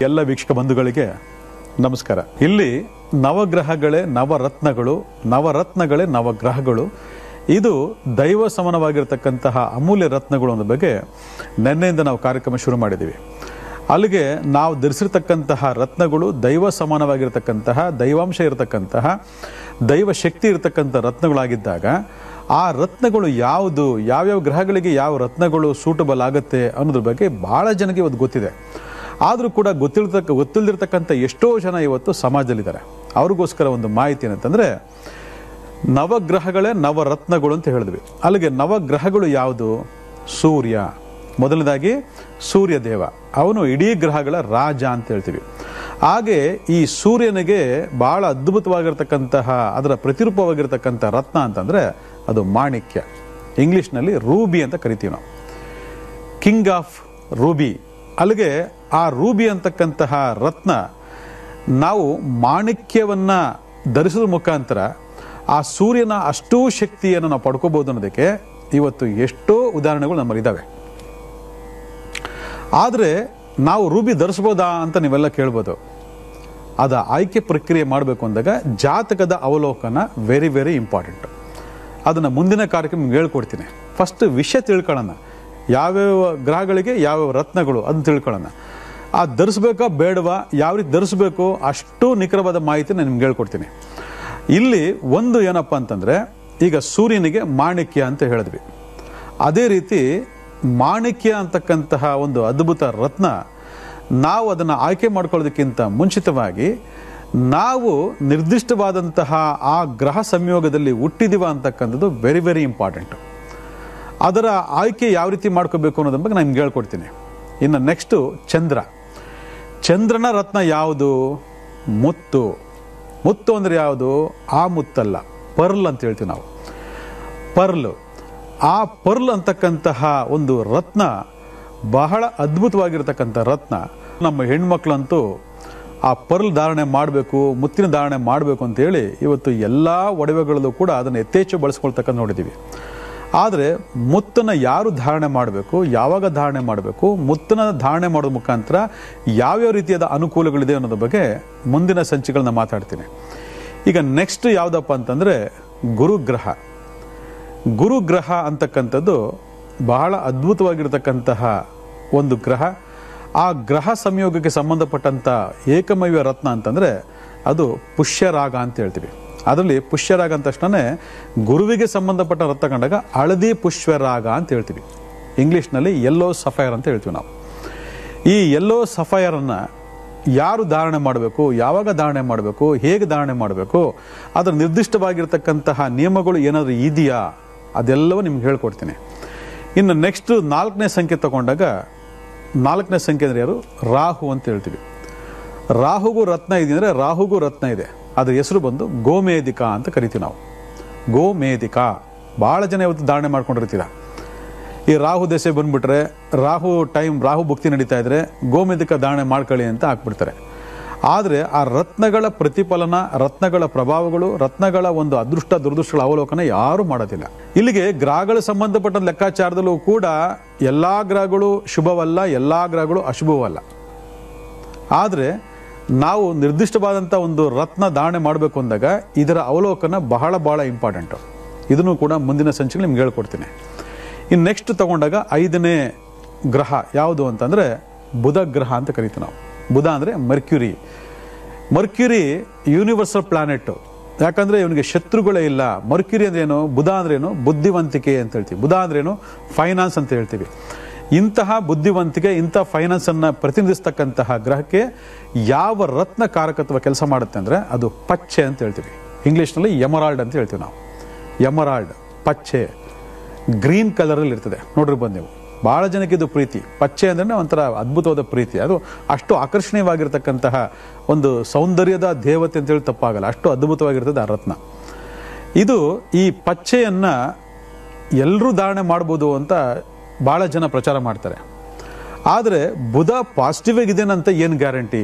ಎಲ್ಲ ವೀಕ್ಷಕ ಬಂಧುಗಳಿಗೆ ನಮಸ್ಕಾರ ಇಲ್ಲಿ ನವಗ್ರಹಗಳೇ ನವರತ್ನಗಳು ನವರತ್ನಗಳೇ ನವಗ್ರಹಗಳು ಇದು ದೈವ ಸಮಾನವಾಗಿರ್ತಕ್ಕಂತಹ ಅಮೂಲ್ಯ ರತ್ನಗಳು ಅನ್ನೋ ಬಗ್ಗೆ ನಿನ್ನೆಯಿಂದ ನಾವು ಕಾರ್ಯಕ್ರಮ ಶುರು ಮಾಡಿದ್ದೀವಿ ಅಲ್ಲಿಗೆ ನಾವು ಧರಿಸಿರ್ತಕ್ಕಂತಹ ರತ್ನಗಳು ದೈವ ಸಮಾನವಾಗಿರ್ತಕ್ಕಂತಹ ದೈವಾಂಶ ಇರತಕ್ಕಂತಹ ದೈವ ಶಕ್ತಿ ಇರತಕ್ಕಂಥ ರತ್ನಗಳಾಗಿದ್ದಾಗ ಆ ರತ್ನಗಳು ಯಾವುದು ಯಾವ್ಯಾವ ಗ್ರಹಗಳಿಗೆ ಯಾವ ರತ್ನಗಳು ಸೂಟಬಲ್ ಆಗುತ್ತೆ ಅನ್ನೋದ್ರ ಬಗ್ಗೆ ಬಹಳ ಜನಕ್ಕೆ ಇವತ್ತು ಗೊತ್ತಿದೆ ಆದರೂ ಕೂಡ ಗೊತ್ತಿರ್ತಕ್ಕ ಗೊತ್ತಿಲ್ದಿರ್ತಕ್ಕಂಥ ಎಷ್ಟೋ ಜನ ಇವತ್ತು ಸಮಾಜದಲ್ಲಿದ್ದಾರೆ ಅವ್ರಿಗೋಸ್ಕರ ಒಂದು ಮಾಹಿತಿ ಏನಂತಂದ್ರೆ ನವಗ್ರಹಗಳೇ ನವರತ್ನಗಳು ಅಂತ ಹೇಳಿದ್ವಿ ಅಲ್ಲಿಗೆ ನವಗ್ರಹಗಳು ಯಾವುದು ಸೂರ್ಯ ಮೊದಲನೇದಾಗಿ ಸೂರ್ಯ ದೇವ ಅವನು ಇಡೀ ಗ್ರಹಗಳ ರಾಜ ಅಂತ ಹೇಳ್ತೀವಿ ಹಾಗೆ ಈ ಸೂರ್ಯನಿಗೆ ಬಹಳ ಅದ್ಭುತವಾಗಿರ್ತಕ್ಕಂತಹ ಅದರ ಪ್ರತಿರೂಪವಾಗಿರ್ತಕ್ಕಂಥ ರತ್ನ ಅಂತಂದ್ರೆ ಅದು ಮಾಣಿಕ್ಯ ಇಂಗ್ಲಿಷ್ನಲ್ಲಿ ರೂಬಿ ಅಂತ ಕರಿತೀವಿ ನಾವು ಕಿಂಗ್ ಆಫ್ ರೂಬಿ ಅಲ್ಲಿಗೆ ಆ ರೂಬಿ ಅಂತಕ್ಕಂತಹ ರತ್ನ ನಾವು ಮಾಣಿಕ್ಯವನ್ನ ಧರಿಸೋದ್ರ ಮುಖಾಂತರ ಆ ಸೂರ್ಯನ ಅಷ್ಟೂ ಶಕ್ತಿಯನ್ನು ನಾವು ಪಡ್ಕೋಬಹುದು ಅನ್ನೋದಕ್ಕೆ ಇವತ್ತು ಎಷ್ಟೋ ಉದಾಹರಣೆಗಳು ನಮ್ಮಲ್ಲಿದ್ದಾವೆ ಆದರೆ ನಾವು ರೂಬಿ ಧರಿಸ್ಬೋದಾ ಅಂತ ನೀವೆಲ್ಲ ಕೇಳ್ಬೋದು ಅದ ಆಯ್ಕೆ ಪ್ರಕ್ರಿಯೆ ಮಾಡಬೇಕು ಅಂದಾಗ ಜಾತಕದ ಅವಲೋಕನ ವೆರಿ ವೆರಿ ಇಂಪಾರ್ಟೆಂಟ್ ಅದನ್ನು ಮುಂದಿನ ಕಾರ್ಯಕ್ರಮ ನಿಮ್ಗೆ ಹೇಳ್ಕೊಡ್ತೀನಿ ಫಸ್ಟ್ ವಿಷಯ ತಿಳ್ಕೊಳ್ಳೋಣ ಯಾವ್ಯಾವ ಗ್ರಹಗಳಿಗೆ ಯಾವ್ಯಾವ ರತ್ನಗಳು ಅದನ್ನ ತಿಳ್ಕೊಳ್ಳೋಣ ಆ ಧರಿಸ್ಬೇಕಾ ಬೇಡವಾ ಯಾವ ರೀತಿ ಧರಿಸ್ಬೇಕು ಅಷ್ಟು ನಿಖರವಾದ ಮಾಹಿತಿ ನಾನು ನಿಮ್ಗೆ ಹೇಳ್ಕೊಡ್ತೀನಿ ಇಲ್ಲಿ ಒಂದು ಏನಪ್ಪ ಅಂತಂದ್ರೆ ಈಗ ಸೂರ್ಯನಿಗೆ ಮಾಣಿಕ್ಯ ಅಂತ ಹೇಳಿದ್ವಿ ಅದೇ ರೀತಿ ಮಾಣಿಕ್ಯ ಅಂತಕ್ಕಂತಹ ಒಂದು ಅದ್ಭುತ ರತ್ನ ನಾವು ಅದನ್ನು ಆಯ್ಕೆ ಮಾಡ್ಕೊಳ್ಳೋದಕ್ಕಿಂತ ಮುಂಚಿತವಾಗಿ ನಾವು ನಿರ್ದಿಷ್ಟವಾದಂತಹ ಆ ಗ್ರಹ ಸಂಯೋಗದಲ್ಲಿ ಹುಟ್ಟಿದೀವ ಅಂತಕ್ಕಂಥದ್ದು ವೆರಿ ವೆರಿ ಇಂಪಾರ್ಟೆಂಟ್ ಅದರ ಆಯ್ಕೆ ಯಾವ ರೀತಿ ಮಾಡ್ಕೋಬೇಕು ಅನ್ನೋದ್ರ ಬಗ್ಗೆ ನಾನು ನಿಮ್ಗೆ ಹೇಳ್ಕೊಡ್ತೀನಿ ಇನ್ನು ನೆಕ್ಸ್ಟು ಚಂದ್ರ ಚಂದ್ರನ ರತ್ನ ಯಾವುದು ಮುತ್ತು ಮುತ್ತು ಅಂದ್ರೆ ಯಾವುದು ಆ ಮುತ್ತಲ್ಲ ಪರ್ಲ್ ಅಂತ ಹೇಳ್ತೀವಿ ನಾವು ಪರ್ಲ್ ಆ ಪರ್ಲ್ ಅಂತಕ್ಕಂತಹ ಒಂದು ರತ್ನ ಬಹಳ ಅದ್ಭುತವಾಗಿರ್ತಕ್ಕಂಥ ರತ್ನ ನಮ್ಮ ಹೆಣ್ಮಕ್ಳಂತೂ ಆ ಪರ್ಲ್ ಧಾರಣೆ ಮಾಡಬೇಕು ಮುತ್ತಿನ ಧಾರಣೆ ಮಾಡಬೇಕು ಅಂತ ಹೇಳಿ ಇವತ್ತು ಎಲ್ಲ ಒಡವೆಗಳಲ್ಲೂ ಕೂಡ ಅದನ್ನು ಯಥೇಚ್ಛ ಬಳಸ್ಕೊಳ್ತಕ್ಕ ನೋಡಿದ್ದೀವಿ ಆದರೆ ಮುತ್ತನ್ನು ಯಾರು ಧಾರಣೆ ಮಾಡಬೇಕು ಯಾವಾಗ ಧಾರಣೆ ಮಾಡಬೇಕು ಮುತ್ತನ ಧಾರಣೆ ಮಾಡೋದ್ರ ಮುಖಾಂತರ ಯಾವ್ಯಾವ ರೀತಿಯಾದ ಅನುಕೂಲಗಳಿದೆ ಅನ್ನೋದ್ರ ಬಗ್ಗೆ ಮುಂದಿನ ಸಂಚಿಗಳನ್ನ ಮಾತಾಡ್ತೀನಿ ಈಗ ನೆಕ್ಸ್ಟ್ ಯಾವುದಪ್ಪ ಅಂತಂದರೆ ಗುರುಗ್ರಹ ಗುರುಗ್ರಹ ಅಂತಕ್ಕಂಥದ್ದು ಬಹಳ ಅದ್ಭುತವಾಗಿರ್ತಕ್ಕಂತಹ ಒಂದು ಗ್ರಹ ಆ ಗ್ರಹ ಸಂಯೋಗಕ್ಕೆ ಸಂಬಂಧಪಟ್ಟಂತ ಏಕಮೈವ ರತ್ನ ಅಂತಂದ್ರೆ ಅದು ಪುಷ್ಯರಾಗ ಅಂತ ಹೇಳ್ತೀವಿ ಅದರಲ್ಲಿ ಪುಷ್ಯರಾಗ ಅಂದ ತಕ್ಷಣ ಗುರುವಿಗೆ ಸಂಬಂಧಪಟ್ಟ ರತ್ನ ಕಂಡಾಗ ಹಳದಿ ಪುಷ್ಯರಾಗ ಅಂತ ಹೇಳ್ತೀವಿ ಇಂಗ್ಲಿಷ್ನಲ್ಲಿ ಯೆಲ್ಲೋ ಸಫೈರ್ ಅಂತ ಹೇಳ್ತೀವಿ ನಾವು ಈ ಯೆಲ್ಲೋ ಸಫೈರನ್ನ ಯಾರು ಧಾರಣೆ ಮಾಡಬೇಕು ಯಾವಾಗ ಧಾರಣೆ ಮಾಡಬೇಕು ಹೇಗೆ ಧಾರಣೆ ಮಾಡಬೇಕು ಅದರ ನಿರ್ದಿಷ್ಟವಾಗಿರ್ತಕ್ಕಂತಹ ನಿಯಮಗಳು ಏನಾದರೂ ಇದೆಯಾ ಅದೆಲ್ಲವೂ ನಿಮ್ಗೆ ಹೇಳ್ಕೊಡ್ತೀನಿ ಇನ್ನು ನೆಕ್ಸ್ಟ್ ನಾಲ್ಕನೇ ಸಂಖ್ಯೆ ತಗೊಂಡಾಗ ನಾಲ್ಕನೇ ಸಂಖ್ಯೆ ಅಂದರೆ ಯಾರು ರಾಹು ಅಂತ ಹೇಳ್ತೀವಿ ರಾಹುಗೂ ರತ್ನ ಇದೆ ಅಂದರೆ ರಾಹುಗೂ ರತ್ನ ಇದೆ ಅದ್ರ ಹೆಸರು ಬಂದು ಗೋಮೇದಿಕ ಅಂತ ಕರಿತೀವಿ ನಾವು ಗೋಮೇದಿಕ ಭಾಳ ಜನ ಇವತ್ತು ಧಾರಣೆ ಮಾಡ್ಕೊಂಡಿರ್ತೀರ ಈ ರಾಹು ದಶೆ ಬಂದ್ಬಿಟ್ರೆ ರಾಹು ಟೈಮ್ ರಾಹು ಭಕ್ತಿ ನಡೀತಾ ಇದ್ರೆ ಗೋಮೇದಿಕ ಧಾರಣೆ ಮಾಡ್ಕೊಳ್ಳಿ ಅಂತ ಹಾಕ್ಬಿಡ್ತಾರೆ ಆದರೆ ಆ ರತ್ನಗಳ ಪ್ರತಿಫಲನ ರತ್ನಗಳ ಪ್ರಭಾವಗಳು ರತ್ನಗಳ ಒಂದು ಅದೃಷ್ಟ ದುರದೃಷ್ಟಗಳ ಅವಲೋಕನ ಯಾರು ಮಾಡೋದಿಲ್ಲ ಇಲ್ಲಿಗೆ ಗ್ರಹಗಳ ಸಂಬಂಧಪಟ್ಟ ಲೆಕ್ಕಾಚಾರದಲ್ಲೂ ಕೂಡ ಎಲ್ಲಾ ಗ್ರಹಗಳು ಶುಭವಲ್ಲ ಎಲ್ಲಾ ಗ್ರಹಗಳು ಅಶುಭವಲ್ಲ ಆದರೆ ನಾವು ನಿರ್ದಿಷ್ಟವಾದಂಥ ಒಂದು ರತ್ನ ಧಾರಣೆ ಮಾಡಬೇಕು ಅಂದಾಗ ಇದರ ಅವಲೋಕನ ಬಹಳ ಬಹಳ ಇಂಪಾರ್ಟೆಂಟು ಇದನ್ನು ಕೂಡ ಮುಂದಿನ ಸಂಚಿಕೆ ನಿಮ್ಗೆ ಹೇಳ್ಕೊಡ್ತೀನಿ ಇನ್ನು ನೆಕ್ಸ್ಟ್ ತಗೊಂಡಾಗ ಐದನೇ ಗ್ರಹ ಯಾವುದು ಅಂತಂದ್ರೆ ಬುಧ ಗ್ರಹ ಅಂತ ಕರಿತೀವಿ ನಾವು ಬುಧ ಅಂದರೆ ಮರ್ಕ್ಯುರಿ ಮರ್ಕ್ಯುರಿ ಯೂನಿವರ್ಸಲ್ ಪ್ಲಾನೆಟ್ ಯಾಕಂದ್ರೆ ಇವನಿಗೆ ಶತ್ರುಗಳೇ ಇಲ್ಲ ಮರ್ಕ್ಯುರಿ ಅಂದ್ರೆ ಏನು ಬುಧ ಅಂದ್ರೇನು ಬುದ್ಧಿವಂತಿಕೆ ಅಂತ ಹೇಳ್ತೀವಿ ಬುಧ ಅಂದ್ರೇನು ಫೈನಾನ್ಸ್ ಅಂತ ಹೇಳ್ತೀವಿ ಇಂತಹ ಬುದ್ಧಿವಂತಿಕೆ ಇಂತಹ ಫೈನಾನ್ಸ್ ಅನ್ನ ಪ್ರತಿನಿಧಿಸ್ತಕ್ಕಂತಹ ಗ್ರಹಕ್ಕೆ ಯಾವ ರತ್ನ ಕಾರಕತ್ವ ಕೆಲಸ ಮಾಡುತ್ತೆ ಅಂದ್ರೆ ಅದು ಪಚ್ಚೆ ಅಂತ ಹೇಳ್ತೀವಿ ಇಂಗ್ಲಿಷ್ನಲ್ಲಿ ಎಮರಾಲ್ಡ್ ಅಂತ ಹೇಳ್ತೀವಿ ನಾವು ಎಮರಾಲ್ಡ್ ಪಚ್ಚೆ ಗ್ರೀನ್ ಕಲರಲ್ಲಿ ಇರ್ತದೆ ನೋಡ್ರಿ ಬಂದು ನೀವು ಬಹಳ ಜನಕ್ಕೆ ಇದು ಪ್ರೀತಿ ಪಚ್ಚೆ ಅಂದ್ರೆ ಒಂಥರ ಅದ್ಭುತವಾದ ಪ್ರೀತಿ ಅದು ಅಷ್ಟು ಆಕರ್ಷಣೀಯವಾಗಿರ್ತಕ್ಕಂತಹ ಒಂದು ಸೌಂದರ್ಯದ ದೇವತೆ ಅಂತೇಳಿ ತಪ್ಪಾಗಲ್ಲ ಅಷ್ಟು ಅದ್ಭುತವಾಗಿರ್ತದೆ ಆ ರತ್ನ ಇದು ಈ ಪಚ್ಚೆಯನ್ನ ಎಲ್ಲರೂ ಧಾರಣೆ ಮಾಡ್ಬೋದು ಅಂತ ಬಹಳ ಜನ ಪ್ರಚಾರ ಮಾಡ್ತಾರೆ ಆದರೆ ಬುಧ ಪಾಸಿಟಿವ್ ಆಗಿದ್ದೇನಂತ ಏನು ಗ್ಯಾರಂಟಿ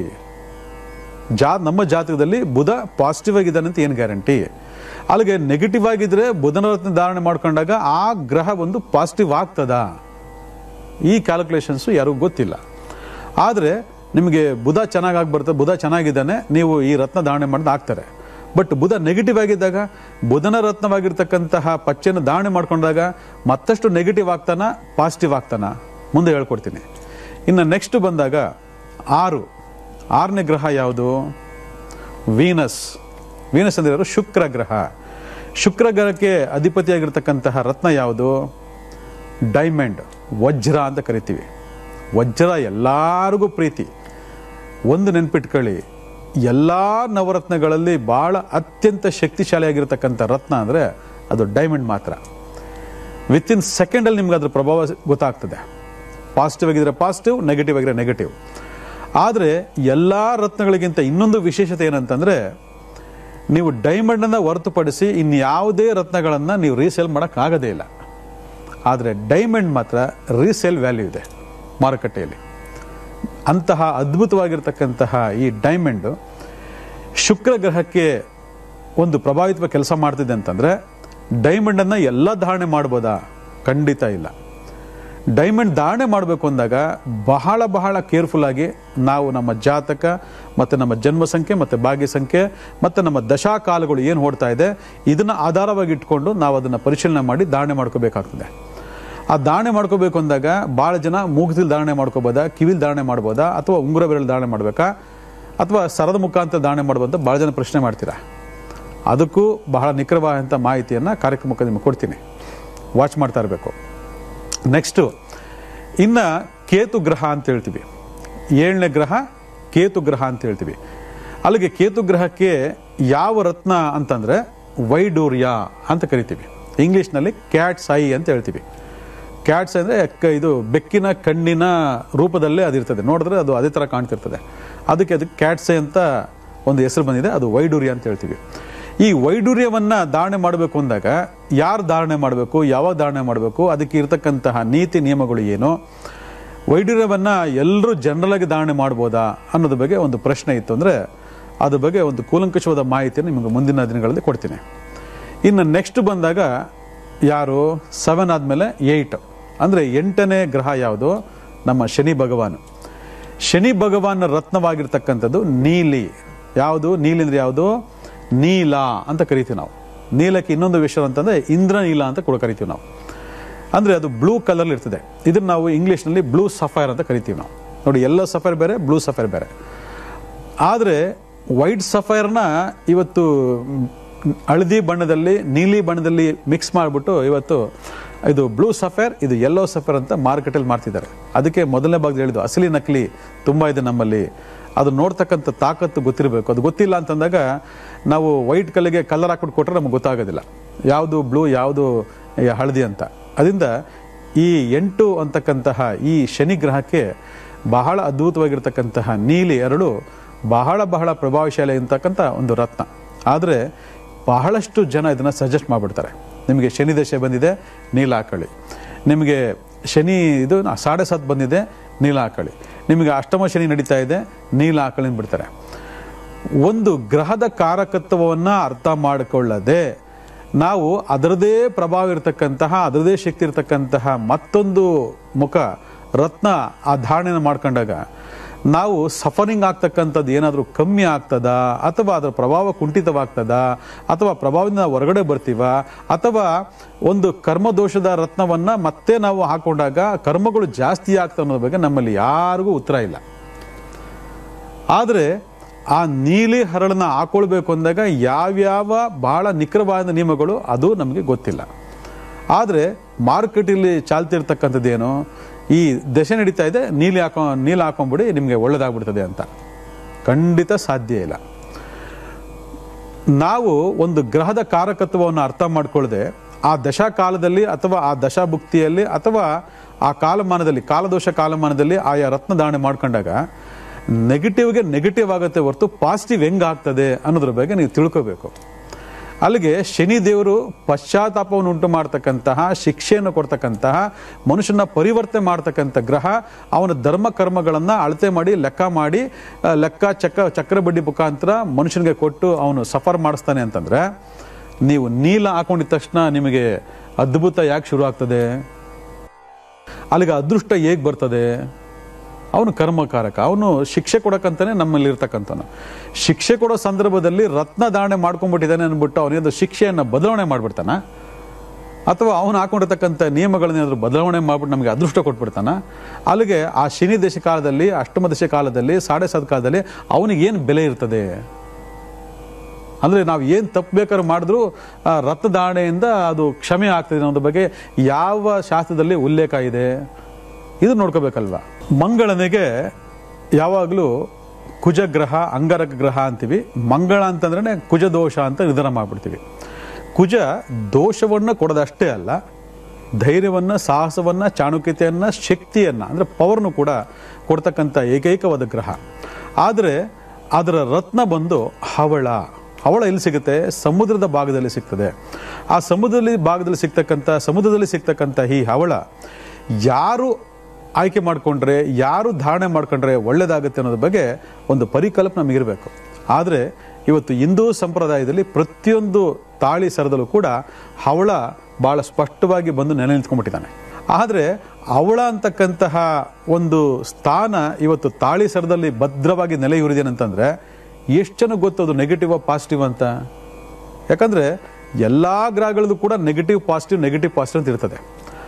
ಜಾ ನಮ್ಮ ಜಾತಕದಲ್ಲಿ ಬುಧ ಪಾಸಿಟಿವ್ ಆಗಿದ್ದಾನೆ ಅಂತ ಏನು ಗ್ಯಾರಂಟಿ ಅಲ್ಲಿಗೆ ನೆಗೆಟಿವ್ ಆಗಿದ್ರೆ ಬುಧನ ರತ್ನ ಧಾರಣೆ ಮಾಡ್ಕೊಂಡಾಗ ಆ ಗ್ರಹ ಒಂದು ಪಾಸಿಟಿವ್ ಆಗ್ತದಾ ಈ ಕ್ಯಾಲ್ಕುಲೇಷನ್ಸು ಯಾರಿಗೂ ಗೊತ್ತಿಲ್ಲ ಆದರೆ ನಿಮಗೆ ಬುಧ ಚೆನ್ನಾಗಿ ಬರ್ತದೆ ಬುಧ ಚೆನ್ನಾಗಿದ್ದಾನೆ ನೀವು ಈ ರತ್ನ ಧಾರಣೆ ಮಾಡಿದ ಆಗ್ತಾರೆ ಬಟ್ ಬುಧ ನೆಗೆಟಿವ್ ಆಗಿದ್ದಾಗ ಬುಧನ ರತ್ನವಾಗಿರ್ತಕ್ಕಂತಹ ಪಚ್ಚೆಯನ್ನು ಧಾರಣೆ ಮಾಡ್ಕೊಂಡಾಗ ಮತ್ತಷ್ಟು ನೆಗೆಟಿವ್ ಆಗ್ತಾನ ಪಾಸಿಟಿವ್ ಆಗ್ತಾನ ಮುಂದೆ ಹೇಳ್ಕೊಡ್ತೀನಿ ಇನ್ನು ನೆಕ್ಸ್ಟ್ ಬಂದಾಗ ಆರು ಆರನೇ ಗ್ರಹ ಯಾವುದು ವೀನಸ್ ವೀನಸ್ ಅಂದ್ರೆ ಯಾರು? ಶುಕ್ರ ಗ್ರಹ ಶುಕ್ರ ಗ್ರಹಕ್ಕೆ ಅಧಿಪತಿಯಾಗಿರ್ತಕ್ಕಂತಹ ರತ್ನ ಯಾವುದು ಡೈಮಂಡ್ ವಜ್ರ ಅಂತ ಕರಿತೀವಿ ವಜ್ರ ಎಲ್ಲರಿಗೂ ಪ್ರೀತಿ ಒಂದು ನೆನ್ಪಿಟ್ಕೊಳ್ಳಿ ಎಲ್ಲ ನವರತ್ನಗಳಲ್ಲಿ ಬಹಳ ಅತ್ಯಂತ ಶಕ್ತಿಶಾಲಿಯಾಗಿರ್ತಕ್ಕಂಥ ರತ್ನ ಅಂದರೆ ಅದು ಡೈಮಂಡ್ ಮಾತ್ರ ವಿತ್ ಇನ್ ಸೆಕೆಂಡಲ್ಲಿ ನಿಮ್ಗೆ ಅದ್ರ ಪ್ರಭಾವ ಗೊತ್ತಾಗ್ತದೆ ಪಾಸಿಟಿವ್ ಆಗಿದ್ರೆ ಪಾಸಿಟಿವ್ ನೆಗೆಟಿವ್ ಆಗಿದ್ರೆ ನೆಗೆಟಿವ್ ಆದರೆ ಎಲ್ಲ ರತ್ನಗಳಿಗಿಂತ ಇನ್ನೊಂದು ವಿಶೇಷತೆ ಏನಂತಂದರೆ ನೀವು ಡೈಮಂಡನ್ನು ಹೊರತುಪಡಿಸಿ ಇನ್ಯಾವುದೇ ರತ್ನಗಳನ್ನು ನೀವು ರೀಸೇಲ್ ಮಾಡೋಕ್ಕಾಗೋದೇ ಇಲ್ಲ ಆದರೆ ಡೈಮಂಡ್ ಮಾತ್ರ ರೀಸೇಲ್ ವ್ಯಾಲ್ಯೂ ಇದೆ ಮಾರುಕಟ್ಟೆಯಲ್ಲಿ ಅಂತಹ ಅದ್ಭುತವಾಗಿರ್ತಕ್ಕಂತಹ ಈ ಡೈಮಂಡು ಶುಕ್ರ ಗ್ರಹಕ್ಕೆ ಒಂದು ಪ್ರಭಾವಿತ್ವ ಕೆಲಸ ಮಾಡ್ತಿದೆ ಅಂತಂದರೆ ಡೈಮಂಡನ್ನು ಎಲ್ಲ ಧಾರಣೆ ಮಾಡ್ಬೋದಾ ಖಂಡಿತ ಇಲ್ಲ ಡೈಮಂಡ್ ಧಾರಣೆ ಮಾಡಬೇಕು ಅಂದಾಗ ಬಹಳ ಬಹಳ ಕೇರ್ಫುಲ್ ಆಗಿ ನಾವು ನಮ್ಮ ಜಾತಕ ಮತ್ತು ನಮ್ಮ ಜನ್ಮ ಸಂಖ್ಯೆ ಮತ್ತು ಭಾಗ್ಯ ಸಂಖ್ಯೆ ಮತ್ತು ನಮ್ಮ ದಶಾಕಾಲಗಳು ಏನು ಓಡ್ತಾ ಇದೆ ಇದನ್ನು ಆಧಾರವಾಗಿ ಇಟ್ಕೊಂಡು ನಾವು ಅದನ್ನು ಪರಿಶೀಲನೆ ಮಾಡಿ ಧಾರಣೆ ಮಾಡ್ಕೋಬೇಕಾಗ್ತದೆ ಆ ಧಾರಣೆ ಮಾಡ್ಕೋಬೇಕು ಅಂದಾಗ ಭಾಳ ಜನ ಮೂಗದಲ್ಲಿ ಧಾರಣೆ ಮಾಡ್ಕೋಬೋದಾ ಕಿವಿಲ್ ಧಾರಣೆ ಮಾಡ್ಬೋದಾ ಅಥವಾ ಉಂಗುರ ಬೆರಳು ಧಾರಣೆ ಮಾಡಬೇಕಾ ಅಥವಾ ಸರದ ಮುಖಾಂತರ ಧಾರಣೆ ಮಾಡ್ಬೋದಾ ಅಂತ ಭಾಳ ಜನ ಪ್ರಶ್ನೆ ಮಾಡ್ತೀರಾ ಅದಕ್ಕೂ ಬಹಳ ನಿಖರವಾದಂಥ ಮಾಹಿತಿಯನ್ನು ಕಾರ್ಯಕ್ರಮಕ್ಕೆ ನಿಮಗೆ ಕೊಡ್ತೀನಿ ವಾಚ್ ಮಾಡ್ತಾ ಇರಬೇಕು ನೆಕ್ಸ್ಟು ಇನ್ನು ಕೇತು ಗ್ರಹ ಅಂತ ಹೇಳ್ತೀವಿ ಏಳನೇ ಗ್ರಹ ಕೇತು ಗ್ರಹ ಅಂತ ಹೇಳ್ತೀವಿ ಅಲ್ಲಿಗೆ ಕೇತು ಗ್ರಹಕ್ಕೆ ಯಾವ ರತ್ನ ಅಂತಂದರೆ ವೈಡೂರ್ಯ ಅಂತ ಕರಿತೀವಿ ಇಂಗ್ಲೀಷ್ನಲ್ಲಿ ಕ್ಯಾಟ್ಸ್ ಐ ಅಂತ ಹೇಳ್ತೀವಿ ಕ್ಯಾಟ್ಸ್ ಅಂದರೆ ಇದು ಬೆಕ್ಕಿನ ಕಣ್ಣಿನ ರೂಪದಲ್ಲೇ ಅದಿರ್ತದೆ ನೋಡಿದ್ರೆ ಅದು ಅದೇ ಥರ ಕಾಣ್ತಿರ್ತದೆ ಅದಕ್ಕೆ ಅದಕ್ಕೆ ಕ್ಯಾಟ್ಸ್ ಅಂತ ಒಂದು ಹೆಸರು ಬಂದಿದೆ ಅದು ವೈಡೂರ್ಯ ಅಂತ ಹೇಳ್ತೀವಿ ಈ ವೈಡೂರ್ಯವನ್ನು ಧಾರಣೆ ಮಾಡಬೇಕು ಅಂದಾಗ ಯಾರು ಧಾರಣೆ ಮಾಡಬೇಕು ಯಾವಾಗ ಧಾರಣೆ ಮಾಡಬೇಕು ಅದಕ್ಕೆ ಇರತಕ್ಕಂತಹ ನೀತಿ ನಿಯಮಗಳು ಏನು ವೈಡೂರ್ಯವನ್ನು ಎಲ್ಲರೂ ಜನರಲ್ ಆಗಿ ಧಾರಣೆ ಮಾಡ್ಬೋದಾ ಅನ್ನೋದ್ರ ಬಗ್ಗೆ ಒಂದು ಪ್ರಶ್ನೆ ಇತ್ತು ಅಂದರೆ ಅದ್ರ ಬಗ್ಗೆ ಒಂದು ಕೂಲಂಕಷವಾದ ಮಾಹಿತಿಯನ್ನು ನಿಮಗೆ ಮುಂದಿನ ದಿನಗಳಲ್ಲಿ ಕೊಡ್ತೀನಿ ಇನ್ನು ನೆಕ್ಸ್ಟ್ ಬಂದಾಗ ಯಾರು ಸೆವೆನ್ ಆದಮೇಲೆ ಏಯ್ಟ್ ಅಂದರೆ ಎಂಟನೇ ಗ್ರಹ ಯಾವುದು ನಮ್ಮ ಶನಿ ಭಗವಾನ್ ಶನಿ ಭಗವಾನ್ ರತ್ನವಾಗಿರ್ತಕ್ಕಂಥದ್ದು ನೀಲಿ ಯಾವುದು ನೀಲಿ ಅಂದ್ರೆ ಯಾವುದು ನೀಲ ಅಂತ ಕರಿತೀವಿ ನಾವು ನೀಲಕ್ಕೆ ಇನ್ನೊಂದು ವಿಷಯ ಅಂತಂದ್ರೆ ಇಂದ್ರನೀಲ ಅಂತ ಕೂಡ ಕರಿತೀವಿ ನಾವು ಅಂದರೆ ಅದು ಬ್ಲೂ ಕಲರ್ ಇರ್ತದೆ ಇದನ್ನ ನಾವು ಇಂಗ್ಲೀಷ್ನಲ್ಲಿ ಬ್ಲೂ ಸಫೈರ್ ಅಂತ ಕರಿತೀವಿ ನಾವು ನೋಡಿ ಎಲ್ಲ ಸಫೈರ್ ಬೇರೆ ಬ್ಲೂ ಸಫೈರ್ ಬೇರೆ ಆದರೆ ವೈಟ್ ಸಫೈರ್ನ ಇವತ್ತು ಮ್, ಹಳದಿ ಬಣ್ಣದಲ್ಲಿ ನೀಲಿ ಬಣ್ಣದಲ್ಲಿ ಮಿಕ್ಸ್ ಮಾಡಿಬಿಟ್ಟು ಇವತ್ತು ಇದು ಬ್ಲೂ ಸಫೈರ್ ಇದು ಯೆಲ್ಲೋ ಸಫೈರ್ ಅಂತ ಮಾರ್ಕೆಟಲ್ಲಿ ಮಾಡ್ತಿದ್ದಾರೆ ಅದಕ್ಕೆ ಮೊದಲನೇ ಭಾಗದಲ್ಲಿ ಹೇಳಿದ್ದು ಅಸಲಿ ನಕಲಿ ತುಂಬ ಇದೆ ನಮ್ಮಲ್ಲಿ ಅದು ನೋಡ್ತಕ್ಕಂಥ ತಾಕತ್ತು ಗೊತ್ತಿರಬೇಕು ಅದು ಗೊತ್ತಿಲ್ಲ ಅಂತಂದಾಗ ನಾವು ವೈಟ್ ಕಲ್ಲಿಗೆ ಕಲರ್ ಹಾಕ್ಬಿಟ್ಟು ಕೊಟ್ಟರೆ ನಮಗೆ ಗೊತ್ತಾಗೋದಿಲ್ಲ ಯಾವುದು ಬ್ಲೂ ಯಾವುದು ಈ ಹಳದಿ ಅಂತ ಅದರಿಂದ ಈ ಎಂಟು ಅಂತಕ್ಕಂತಹ ಈ ಶನಿ ಗ್ರಹಕ್ಕೆ ಬಹಳ ಅದ್ಭುತವಾಗಿರ್ತಕ್ಕಂತಹ ನೀಲಿ ಎರಡು ಬಹಳ ಬಹಳ ಪ್ರಭಾವಶಾಲಿ ಅಂತಕ್ಕಂಥ ಒಂದು ರತ್ನ ಆದರೆ ಬಹಳಷ್ಟು ಜನ ಇದನ್ನು ಸಜೆಸ್ಟ್ ಮಾಡಿಬಿಡ್ತಾರೆ ನಿಮಗೆ ಶನಿ ದಶೆ ಬಂದಿದೆ ನೀಲ ಹಾಕೊಳ್ಳಿ ನಿಮಗೆ ಶನಿ ಇದು ಸಾಡೆ ಸಾತ್ ಬಂದಿದೆ ನೀಲ ಹಾಕೊಳ್ಳಿ ನಿಮಗೆ ಅಷ್ಟಮ ಶನಿ ನಡೀತಾ ಇದೆ ನೀಲ ಹಾಕೊಳ್ಳಿ ಬಿಡ್ತಾರೆ ಒಂದು ಗ್ರಹದ ಕಾರಕತ್ವವನ್ನು ಅರ್ಥ ಮಾಡಿಕೊಳ್ಳದೆ ನಾವು ಅದರದೇ ಪ್ರಭಾವ ಇರತಕ್ಕಂತಹ ಅದರದೇ ಶಕ್ತಿ ಇರತಕ್ಕಂತಹ ಮತ್ತೊಂದು ಮುಖ ರತ್ನ ಆ ಧಾರಣೆನ ಮಾಡ್ಕೊಂಡಾಗ ನಾವು ಸಫರಿಂಗ್ ಆಗ್ತಕ್ಕಂಥದ್ದು ಏನಾದರೂ ಕಮ್ಮಿ ಆಗ್ತದಾ ಅಥವಾ ಅದರ ಪ್ರಭಾವ ಕುಂಠಿತವಾಗ್ತದಾ ಅಥವಾ ಪ್ರಭಾವದಿಂದ ಹೊರಗಡೆ ಬರ್ತೀವ ಅಥವಾ ಒಂದು ಕರ್ಮದೋಷದ ರತ್ನವನ್ನ ಮತ್ತೆ ನಾವು ಹಾಕೊಂಡಾಗ ಕರ್ಮಗಳು ಜಾಸ್ತಿ ಆಗ್ತವೆ ಅನ್ನೋದ್ರ ಬಗ್ಗೆ ನಮ್ಮಲ್ಲಿ ಯಾರಿಗೂ ಉತ್ತರ ಇಲ್ಲ ಆದರೆ ಆ ನೀಲಿ ಹರಳನ್ನ ಹಾಕೊಳ್ಬೇಕು ಅಂದಾಗ ಯಾವ್ಯಾವ ಬಹಳ ನಿಖರವಾದ ನಿಯಮಗಳು ಅದು ನಮಗೆ ಗೊತ್ತಿಲ್ಲ ಆದರೆ ಮಾರುಕಟ್ಟೆಯಲ್ಲಿ ಚಾಲ್ತಿರ್ತಕ್ಕಂಥದ್ದು ಏನು ಈ ದಶೆ ನಡೀತಾ ಇದೆ ನೀಲಿ ಹಾಕೊ ನೀಲಿ ಹಾಕೊಂಬಿಡಿ ನಿಮಗೆ ಒಳ್ಳೇದಾಗ್ಬಿಡ್ತದೆ ಅಂತ ಖಂಡಿತ ಸಾಧ್ಯ ಇಲ್ಲ ನಾವು ಒಂದು ಗ್ರಹದ ಕಾರಕತ್ವವನ್ನು ಅರ್ಥ ಮಾಡ್ಕೊಳ್ಳದೆ ಆ ದಶಾ ಕಾಲದಲ್ಲಿ ಅಥವಾ ಆ ದಶಾಭುಕ್ತಿಯಲ್ಲಿ ಅಥವಾ ಆ ಕಾಲಮಾನದಲ್ಲಿ ಕಾಲದೋಷ ಕಾಲಮಾನದಲ್ಲಿ ಆಯಾ ರತ್ನ ಧಾರಣೆ ಮಾಡ್ಕೊಂಡಾಗ ನೆಗೆಟಿವ್ಗೆ ನೆಗೆಟಿವ್ ಆಗುತ್ತೆ ಹೊರತು ಪಾಸಿಟಿವ್ ಹೆಂಗ್ ಆಗ್ತದೆ ಅನ್ನೋದ್ರ ಬಗ್ಗೆ ನೀವು ತಿಳ್ಕೋಬೇಕು ಅಲ್ಲಿಗೆ ಶನಿ ದೇವರು ಪಶ್ಚಾತ್ತಾಪವನ್ನು ಉಂಟು ಮಾಡ್ತಕ್ಕಂತಹ ಶಿಕ್ಷೆಯನ್ನು ಕೊಡ್ತಕ್ಕಂತಹ ಮನುಷ್ಯನ ಪರಿವರ್ತನೆ ಮಾಡ್ತಕ್ಕಂಥ ಗ್ರಹ ಅವನ ಧರ್ಮ ಕರ್ಮಗಳನ್ನು ಅಳತೆ ಮಾಡಿ ಲೆಕ್ಕ ಮಾಡಿ ಆ, ಲೆಕ್ಕ ಚಕ್ರ ಚಕ್ರ ಬಡ್ಡಿ ಮುಖಾಂತರ ಮನುಷ್ಯನಿಗೆ ಕೊಟ್ಟು ಅವನು ಸಫರ್ ಮಾಡಿಸ್ತಾನೆ ಅಂತಂದ್ರೆ ನೀವು ನೀಲ ಹಾಕೊಂಡಿದ ತಕ್ಷಣ ನಿಮಗೆ ಅದ್ಭುತ ಯಾಕೆ ಶುರು ಆಗ್ತದೆ ಅಲ್ಲಿಗೆ ಅದೃಷ್ಟ ಹೇಗೆ ಬರ್ತದೆ ಅವನು ಕರ್ಮಕಾರಕ ಅವನು ಶಿಕ್ಷೆ ಕೊಡಕ್ಕಂತಾನೆ ನಮ್ಮಲ್ಲಿ ಇರ್ತಕ್ಕಂಥವನು ಶಿಕ್ಷೆ ಕೊಡೋ ಸಂದರ್ಭದಲ್ಲಿ ರತ್ನ ಧಾರಣೆ ಮಾಡ್ಕೊಂಡ್ಬಿಟ್ಟಿದ್ದಾನೆ ಅಂದ್ಬಿಟ್ಟು ಅವನೇದು ಶಿಕ್ಷೆಯನ್ನು ಬದಲಾವಣೆ ಮಾಡ್ಬಿಡ್ತಾನ ಅಥವಾ ಅವನು ಹಾಕೊಂಡಿರ್ತಕ್ಕಂಥ ನಿಯಮಗಳನ್ನೇನಾದ್ರೂ ಬದಲಾವಣೆ ಮಾಡ್ಬಿಟ್ಟು ನಮಗೆ ಅದೃಷ್ಟ ಕೊಟ್ಬಿಡ್ತಾನ ಅಲ್ಲಿಗೆ ಆ ಶನಿ ದಶ ಕಾಲದಲ್ಲಿ ಅಷ್ಟಮ ದಶ ಕಾಲದಲ್ಲಿ ಸಾಡೆ ಸಾತ್ ಕಾಲದಲ್ಲಿ ಅವನಿಗೆ ಏನು ಬೆಲೆ ಇರ್ತದೆ ಅಂದರೆ ನಾವು ಏನು ತಪ್ಪು ಬೇಕಾದ್ರೂ ಮಾಡಿದ್ರೂ ಆ ರತ್ನಧಾರಣೆಯಿಂದ ಅದು ಕ್ಷಮೆ ಆಗ್ತದೆ ಅನ್ನೋದ್ರ ಬಗ್ಗೆ ಯಾವ ಶಾಸ್ತ್ರದಲ್ಲಿ ಉಲ್ಲೇಖ ಇದೆ ಇದು ನೋಡ್ಕೋಬೇಕಲ್ವಾ ಮಂಗಳನಿಗೆ ಯಾವಾಗಲೂ ಕುಜಗ್ರಹ ಅಂಗಾರಕ ಗ್ರಹ ಅಂತೀವಿ ಮಂಗಳ ಅಂತಂದ್ರೆ ಕುಜ ದೋಷ ಅಂತ ನಿರ್ಧಾರ ಮಾಡ್ಬಿಡ್ತೀವಿ ಕುಜ ದೋಷವನ್ನು ಕೊಡೋದಷ್ಟೇ ಅಲ್ಲ ಧೈರ್ಯವನ್ನು ಸಾಹಸವನ್ನು ಚಾಣುಕ್ಯತೆಯನ್ನು ಶಕ್ತಿಯನ್ನು ಅಂದರೆ ಪವರ್ನು ಕೂಡ ಕೊಡ್ತಕ್ಕಂಥ ಏಕೈಕವಾದ ಗ್ರಹ ಆದರೆ ಅದರ ರತ್ನ ಬಂದು ಹವಳ ಹವಳ ಎಲ್ಲಿ ಸಿಗುತ್ತೆ ಸಮುದ್ರದ ಭಾಗದಲ್ಲಿ ಸಿಗ್ತದೆ ಆ ಸಮುದ್ರದಲ್ಲಿ ಭಾಗದಲ್ಲಿ ಸಿಗ್ತಕ್ಕಂಥ ಸಮುದ್ರದಲ್ಲಿ ಸಿಗ್ತಕ್ಕಂಥ ಈ ಹವಳ ಯಾರು ಆಯ್ಕೆ ಮಾಡಿಕೊಂಡ್ರೆ ಯಾರು ಧಾರಣೆ ಮಾಡ್ಕೊಂಡ್ರೆ ಒಳ್ಳೇದಾಗುತ್ತೆ ಅನ್ನೋದ್ರ ಬಗ್ಗೆ ಒಂದು ಪರಿಕಲ್ಪನೆ ನಮಗಿರಬೇಕು ಆದರೆ ಇವತ್ತು ಹಿಂದೂ ಸಂಪ್ರದಾಯದಲ್ಲಿ ಪ್ರತಿಯೊಂದು ತಾಳಿ ಸರದಲ್ಲೂ ಕೂಡ ಹವಳ ಬಹಳ ಸ್ಪಷ್ಟವಾಗಿ ಬಂದು ನೆಲೆ ನಿಂತ್ಕೊಂಡ್ಬಿಟ್ಟಿದ್ದಾನೆ ಆದರೆ ಅವಳ ಅಂತಕ್ಕಂತಹ ಒಂದು ಸ್ಥಾನ ಇವತ್ತು ತಾಳಿ ಸರದಲ್ಲಿ ಭದ್ರವಾಗಿ ನೆಲೆಯೂರಿದೇನಂತಂದ್ರೆ ಎಷ್ಟು ಜನ ಗೊತ್ತು ಅದು ನೆಗೆಟಿವ್ ಪಾಸಿಟಿವ್ ಅಂತ ಯಾಕಂದ್ರೆ ಎಲ್ಲ ಗ್ರಹಗಳದ್ದು ಕೂಡ ನೆಗೆಟಿವ್ ಪಾಸಿಟಿವ್ ನೆಗೆಟಿವ್ ಪಾಸಿಟಿವ್ ಅಂತ ಇರ್ತದೆ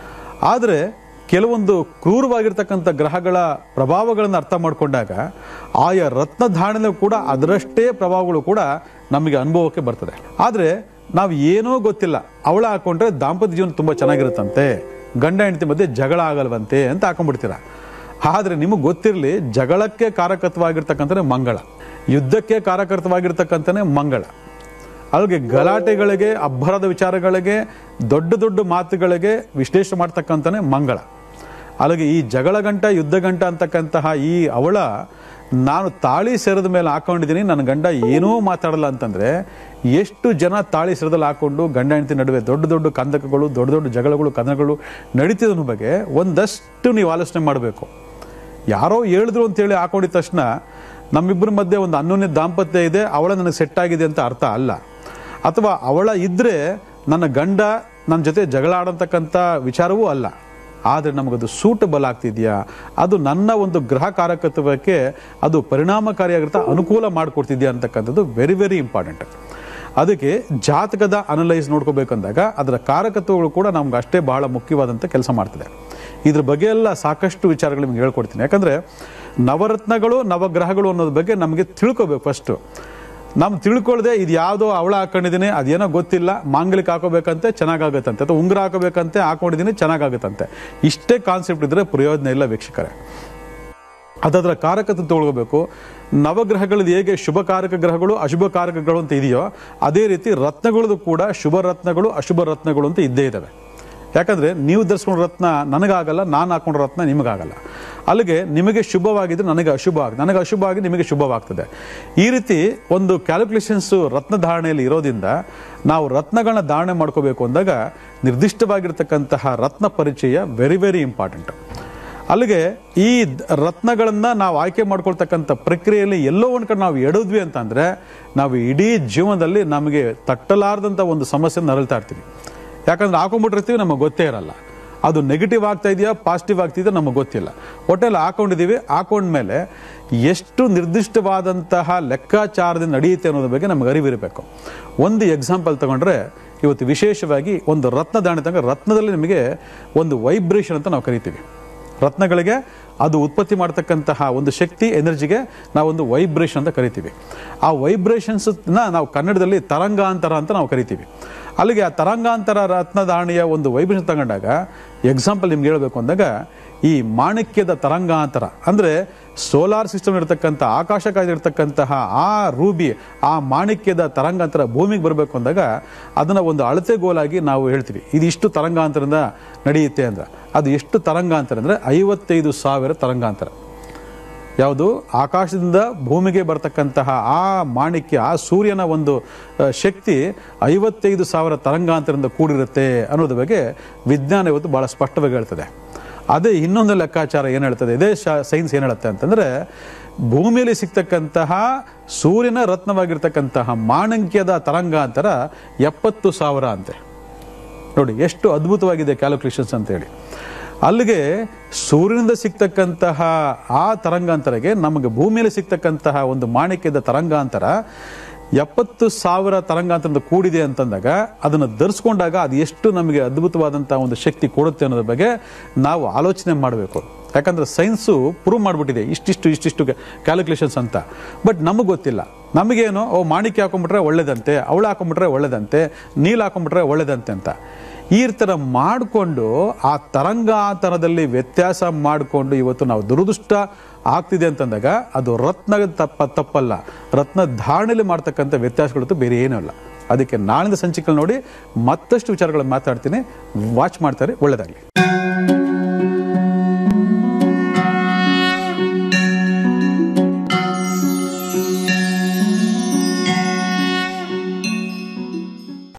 ಆದರೆ ಕೆಲವೊಂದು ಕ್ರೂರವಾಗಿರ್ತಕ್ಕಂಥ ಗ್ರಹಗಳ ಪ್ರಭಾವಗಳನ್ನು ಅರ್ಥ ಮಾಡಿಕೊಂಡಾಗ ಆಯಾ ರತ್ನ ಧಾರಣೆ ಕೂಡ ಅದರಷ್ಟೇ ಪ್ರಭಾವಗಳು ಕೂಡ ನಮಗೆ ಅನುಭವಕ್ಕೆ ಬರ್ತದೆ ಆದರೆ ನಾವು ಏನೋ ಗೊತ್ತಿಲ್ಲ ಅವಳ ಹಾಕೊಂಡ್ರೆ ದಾಂಪತ್ಯ ಜೀವನ ತುಂಬ ಚೆನ್ನಾಗಿರುತ್ತಂತೆ ಗಂಡ ಹೆಂಡತಿ ಮಧ್ಯೆ ಜಗಳ ಆಗಲ್ವಂತೆ ಅಂತ ಹಾಕೊಂಡ್ಬಿಡ್ತೀರ ಆದರೆ ನಿಮಗೆ ಗೊತ್ತಿರಲಿ ಜಗಳಕ್ಕೆ ಕಾರಕತ್ವವಾಗಿರ್ತಕ್ಕಂಥನೇ ಮಂಗಳ ಯುದ್ಧಕ್ಕೆ ಕಾರಕರ್ತವಾಗಿರ್ತಕ್ಕಂಥನೇ ಮಂಗಳ ಅಲ್ಲಿಗೆ ಗಲಾಟೆಗಳಿಗೆ ಅಬ್ಬರದ ವಿಚಾರಗಳಿಗೆ ದೊಡ್ಡ ದೊಡ್ಡ ಮಾತುಗಳಿಗೆ ವಿಶ್ಲೇಷಣೆ ಮಾಡ್ತಕ್ಕಂಥನೇ ಮಂಗಳ ಅಲ್ಲಿಗೆ ಈ ಜಗಳ ಗಂಟ ಯುದ್ಧ ಗಂಟ ಅಂತಕ್ಕಂತಹ ಈ ಅವಳ ನಾನು ತಾಳಿ ಸೇರದ ಮೇಲೆ ಹಾಕೊಂಡಿದ್ದೀನಿ ನನ್ನ ಗಂಡ ಏನೂ ಮಾತಾಡಲ್ಲ ಅಂತಂದ್ರೆ ಎಷ್ಟು ಜನ ತಾಳಿ ಸೇರದಲ್ಲಿ ಹಾಕೊಂಡು ಗಂಡ ಹೆಂಡತಿ ನಡುವೆ ದೊಡ್ಡ ದೊಡ್ಡ ಕಂದಕಗಳು ದೊಡ್ಡ ದೊಡ್ಡ ಜಗಳಗಳು ಕದನಗಳು ನಡೀತಿದ್ರ ಬಗ್ಗೆ ಒಂದಷ್ಟು ನೀವು ಆಲೋಚನೆ ಮಾಡಬೇಕು ಯಾರೋ ಹೇಳಿದ್ರು ಅಂತೇಳಿ ಹಾಕೊಂಡಿದ ತಕ್ಷಣ ನಮ್ಮಿಬ್ಬರ ಮಧ್ಯೆ ಒಂದು ಅನ್ಯೋನ್ಯ ದಾಂಪತ್ಯ ಇದೆ ಅವಳ ನನಗೆ ಸೆಟ್ ಆಗಿದೆ ಅಂತ ಅರ್ಥ ಅಲ್ಲ ಅಥವಾ ಅವಳ ಇದ್ರೆ ನನ್ನ ಗಂಡ ನನ್ನ ಜೊತೆ ಜಗಳ ಆಡತಕ್ಕಂಥ ವಿಚಾರವೂ ಅಲ್ಲ ಆದರೆ ನಮಗದು ಸೂಟಬಲ್ ಆಗ್ತಿದೆಯಾ ಅದು ನನ್ನ ಒಂದು ಗ್ರಹ ಕಾರಕತ್ವಕ್ಕೆ ಅದು ಪರಿಣಾಮಕಾರಿಯಾಗಿರ್ತಾ ಅನುಕೂಲ ಮಾಡಿಕೊಡ್ತಿದ್ಯಾ ಅಂತಕ್ಕಂಥದ್ದು ವೆರಿ ವೆರಿ ಇಂಪಾರ್ಟೆಂಟ್ ಅದಕ್ಕೆ ಜಾತಕದ ಅನಲೈಸ್ ನೋಡ್ಕೋಬೇಕಂದಾಗ ಅದರ ಕಾರಕತ್ವಗಳು ಕೂಡ ನಮ್ಗೆ ಅಷ್ಟೇ ಬಹಳ ಮುಖ್ಯವಾದಂಥ ಕೆಲಸ ಮಾಡ್ತದೆ ಇದ್ರ ಬಗ್ಗೆ ಎಲ್ಲ ಸಾಕಷ್ಟು ವಿಚಾರಗಳು ನಿಮ್ಗೆ ಹೇಳ್ಕೊಡ್ತೀನಿ ಯಾಕಂದ್ರೆ ನವರತ್ನಗಳು ನವಗ್ರಹಗಳು ಅನ್ನೋದ್ರ ಬಗ್ಗೆ ನಮಗೆ ತಿಳ್ಕೊಬೇಕು ಫಸ್ಟು ನಮ್ ತಿಳ್ಕೊಳ್ದೆ ಇದು ಯಾವುದೋ ಅವಳ ಹಾಕೊಂಡಿದ್ದೀನಿ ಅದೇನೋ ಗೊತ್ತಿಲ್ಲ ಮಾಂಗಲಿಕ ಹಾಕೋಬೇಕಂತೆ ಚೆನ್ನಾಗಾಗತ್ತಂತೆ ಅಥವಾ ಉಂಗುರ ಹಾಕೋಬೇಕಂತೆ ಹಾಕೊಂಡಿದ್ದೀನಿ ಚೆನ್ನಾಗಾಗತ್ತಂತೆ ಇಷ್ಟೇ ಕಾನ್ಸೆಪ್ಟ್ ಇದ್ರೆ ಪ್ರಯೋಜನ ಇಲ್ಲ ವೀಕ್ಷಕರೇ ಅದರ ಕಾರಕತೆ ತಗೊಳ್ಬೇಕು ನವಗ್ರಹಗಳದ್ದು ಹೇಗೆ ಶುಭ ಕಾರಕ ಗ್ರಹಗಳು ಅಶುಭ ಕಾರಕಗಳು ಅಂತ ಇದೆಯೋ ಅದೇ ರೀತಿ ರತ್ನಗಳದ್ದು ಕೂಡ ಶುಭ ರತ್ನಗಳು ಅಶುಭ ರತ್ನಗಳು ಅಂತ ಇದ್ದೇ ಇದ್ದಾವೆ ಯಾಕಂದ್ರೆ ನೀವು ಧರಿಸ್ಕೊಂಡ ರತ್ನ ನನಗಾಗಲ್ಲ ನಾನು ಹಾಕೊಂಡ ರತ್ನ ನಿಮಗಾಗಲ್ಲ ಅಲ್ಲಿಗೆ ನಿಮಗೆ ಶುಭವಾಗಿದ್ರೆ ನನಗೆ ಅಶುಭ ಆಗ ನನಗೆ ಅಶುಭ ಆಗಿ ನಿಮಗೆ ಶುಭವಾಗ್ತದೆ ಈ ರೀತಿ ಒಂದು ಕ್ಯಾಲ್ಕುಲೇಷನ್ಸ್ ರತ್ನ ಧಾರಣೆಯಲ್ಲಿ ಇರೋದ್ರಿಂದ ನಾವು ರತ್ನಗಳನ್ನ ಧಾರಣೆ ಮಾಡ್ಕೋಬೇಕು ಅಂದಾಗ ನಿರ್ದಿಷ್ಟವಾಗಿರ್ತಕ್ಕಂತಹ ರತ್ನ ಪರಿಚಯ ವೆರಿ ವೆರಿ ಇಂಪಾರ್ಟೆಂಟ್ ಅಲ್ಲಿಗೆ ಈ ದ್- ರತ್ನಗಳನ್ನ ನಾವು ಆಯ್ಕೆ ಮಾಡ್ಕೊಳ್ತಕ್ಕಂಥ ಪ್ರಕ್ರಿಯೆಯಲ್ಲಿ ಎಲ್ಲೋ ಒಂದ್ ಕಡೆ ನಾವು ಎಡದ್ವಿ ಅಂತಂದ್ರೆ ನಾವು ಇಡೀ ಜೀವನದಲ್ಲಿ ನಮಗೆ ತಟ್ಟಲಾರ್ದಂಥ ಒಂದು ಸಮಸ್ಯೆ ನರಳ್ತಾ ಇರ್ತೀವಿ ಯಾಕಂದ್ರೆ ಹಾಕೊಂಡ್ಬಿಟ್ಟಿರ್ತೀವಿ ನಮಗೆ ಗೊತ್ತೇ ಇರಲ್ಲ ಅದು ನೆಗೆಟಿವ್ ಆಗ್ತಾ ಇದೆಯಾ ಪಾಸಿಟಿವ್ ಆಗ್ತಿದೆಯಾ ನಮಗೆ ಗೊತ್ತಿಲ್ಲ ಒಟ್ಟೆಲ್ಲ ಹಾಕೊಂಡಿದ್ದೀವಿ ಹಾಕೊಂಡ್ಮೇಲೆ ಎಷ್ಟು ನಿರ್ದಿಷ್ಟವಾದಂತಹ ಲೆಕ್ಕಾಚಾರದಿಂದ ನಡೆಯುತ್ತೆ ಅನ್ನೋದ್ರ ಬಗ್ಗೆ ನಮಗೆ ಅರಿವಿರಬೇಕು ಒಂದು ಎಕ್ಸಾಂಪಲ್ ತಗೊಂಡ್ರೆ ಇವತ್ತು ವಿಶೇಷವಾಗಿ ಒಂದು ರತ್ನ ದಾಣೆ ತಗೊಂಡ್ರೆ ರತ್ನದಲ್ಲಿ ನಿಮಗೆ ಒಂದು ವೈಬ್ರೇಷನ್ ಅಂತ ನಾವು ಕರಿತೀವಿ ರತ್ನಗಳಿಗೆ ಅದು ಉತ್ಪತ್ತಿ ಮಾಡ್ತಕ್ಕಂತಹ ಒಂದು ಶಕ್ತಿ ಎನರ್ಜಿಗೆ ನಾವೊಂದು ವೈಬ್ರೇಷನ್ ಅಂತ ಕರಿತೀವಿ ಆ ವೈಬ್ರೇಷನ್ಸ್ ನಾವು ಕನ್ನಡದಲ್ಲಿ ತರಂಗಾಂತರ ಅಂತ ನಾವು ಕರಿತೀವಿ ಅಲ್ಲಿಗೆ ಆ ತರಂಗಾಂತರ ರತ್ನದಾಣಿಯ ಒಂದು ವೈಬ್ರೇಷನ್ ತಗೊಂಡಾಗ ಎಕ್ಸಾಂಪಲ್ ನಿಮ್ಗೆ ಹೇಳಬೇಕು ಅಂದಾಗ ಈ ಮಾಣಿಕ್ಯದ ತರಂಗಾಂತರ ಅಂದ್ರೆ ಸೋಲಾರ್ ಸಿಸ್ಟಮ್ ಇರತಕ್ಕಂಥ ಆಕಾಶಕಾಯ ಇರತಕ್ಕಂತಹ ಆ ರೂಬಿ ಆ ಮಾಣಿಕ್ಯದ ತರಂಗಾಂತರ ಭೂಮಿಗೆ ಬರಬೇಕು ಅಂದಾಗ ಅದನ್ನ ಒಂದು ಅಳತೆಗೋಲಾಗಿ ನಾವು ಹೇಳ್ತೀವಿ ಇದು ಇಷ್ಟು ತರಂಗಾಂತರದಿಂದ ನಡೆಯುತ್ತೆ ಅಂದ್ರೆ ಅದು ಎಷ್ಟು ತರಂಗಾಂತರ ಅಂದ್ರೆ ಐವತ್ತೈದು ಸಾವಿರ ತರಂಗಾಂತರ ಯಾವುದು ಆಕಾಶದಿಂದ ಭೂಮಿಗೆ ಬರ್ತಕ್ಕಂತಹ ಆ ಮಾಣಿಕ್ಯ ಆ ಸೂರ್ಯನ ಒಂದು ಆ, ಶಕ್ತಿ ಐವತ್ತೈದು ಸಾವಿರ ತರಂಗಾಂತರದಿಂದ ಕೂಡಿರುತ್ತೆ ಅನ್ನೋದ್ರ ಬಗ್ಗೆ ವಿಜ್ಞಾನ ಇವತ್ತು ಬಹಳ ಸ್ಪಷ್ಟವಾಗಿ ಹೇಳ್ತದೆ ಅದೇ ಇನ್ನೊಂದು ಲೆಕ್ಕಾಚಾರ ಏನು ಹೇಳ್ತದೆ ಇದೇ ಸೈನ್ಸ್ ಏನು ಹೇಳುತ್ತೆ ಅಂತಂದ್ರೆ ಭೂಮಿಯಲ್ಲಿ ಸಿಗ್ತಕ್ಕಂತಹ ಸೂರ್ಯನ ರತ್ನವಾಗಿರ್ತಕ್ಕಂತಹ ಮಾಣಿಕ್ಯದ ತರಂಗಾಂತರ ಎಪ್ಪತ್ತು ಸಾವಿರ ಅಂತೆ ನೋಡಿ ಎಷ್ಟು ಅದ್ಭುತವಾಗಿದೆ ಕ್ಯಾಲ್ಕುಲೇಷನ್ಸ್ ಅಂತ ಹೇಳಿ ಅಲ್ಲಿಗೆ ಸೂರ್ಯನಿಂದ ಸಿಗ್ತಕ್ಕಂತಹ ಆ ತರಂಗಾಂತರಗೆ ನಮಗೆ ಭೂಮಿಯಲ್ಲಿ ಸಿಗ್ತಕ್ಕಂತಹ ಒಂದು ಮಾಣಿಕ್ಯದ ತರಂಗಾಂತರ ಎಪ್ಪತ್ತು ಸಾವಿರ ತರಂಗಾಂತರದ ಕೂಡಿದೆ ಅಂತಂದಾಗ ಅದನ್ನು ಧರಿಸ್ಕೊಂಡಾಗ ಅದು ಎಷ್ಟು ನಮಗೆ ಅದ್ಭುತವಾದಂತಹ ಒಂದು ಶಕ್ತಿ ಕೊಡುತ್ತೆ ಅನ್ನೋದ್ರ ಬಗ್ಗೆ ನಾವು ಆಲೋಚನೆ ಮಾಡಬೇಕು ಯಾಕಂದ್ರೆ ಸೈನ್ಸು ಪ್ರೂವ್ ಮಾಡಿಬಿಟ್ಟಿದೆ ಇಷ್ಟಿಷ್ಟು ಇಷ್ಟಿಷ್ಟು ಕ್ಯಾಲ್ಕುಲೇಷನ್ಸ್ ಅಂತ ಬಟ್ ನಮಗೆ ಗೊತ್ತಿಲ್ಲ ನಮಗೇನು ಓ ಮಾಣಿಕ್ಯ ಹಾಕೊಂಡ್ಬಿಟ್ರೆ ಒಳ್ಳೇದಂತೆ ಅವಳು ಹಾಕೊಂಡ್ಬಿಟ್ರೆ ಒಳ್ಳೇದಂತೆ ನೀಲ್ ಹಾಕೊಂಡ್ಬಿಟ್ರೆ ಒಳ್ಳೇದಂತೆ ಅಂತ ಈ ಥರ ಮಾಡಿಕೊಂಡು ಆ ತರಂಗಾಂತರದಲ್ಲಿ ವ್ಯತ್ಯಾಸ ಮಾಡಿಕೊಂಡು ಇವತ್ತು ನಾವು ದುರದೃಷ್ಟ ಆಗ್ತಿದೆ ಅಂತಂದಾಗ ಅದು ರತ್ನ ತಪ್ಪ ತಪ್ಪಲ್ಲ ರತ್ನ ಧಾರಣೆಯಲ್ಲಿ ಮಾಡ್ತಕ್ಕಂಥ ವ್ಯತ್ಯಾಸಗಳು ಬೇರೆ ಏನೂ ಅಲ್ಲ ಅದಕ್ಕೆ ನಾಳಿನ ಸಂಚಿಕೆ ನೋಡಿ ಮತ್ತಷ್ಟು ವಿಚಾರಗಳನ್ನು ಮಾತಾಡ್ತೀನಿ ವಾಚ್ ಮಾಡ್ತಾರೆ ಒಳ್ಳೆಯದಾಗಲಿ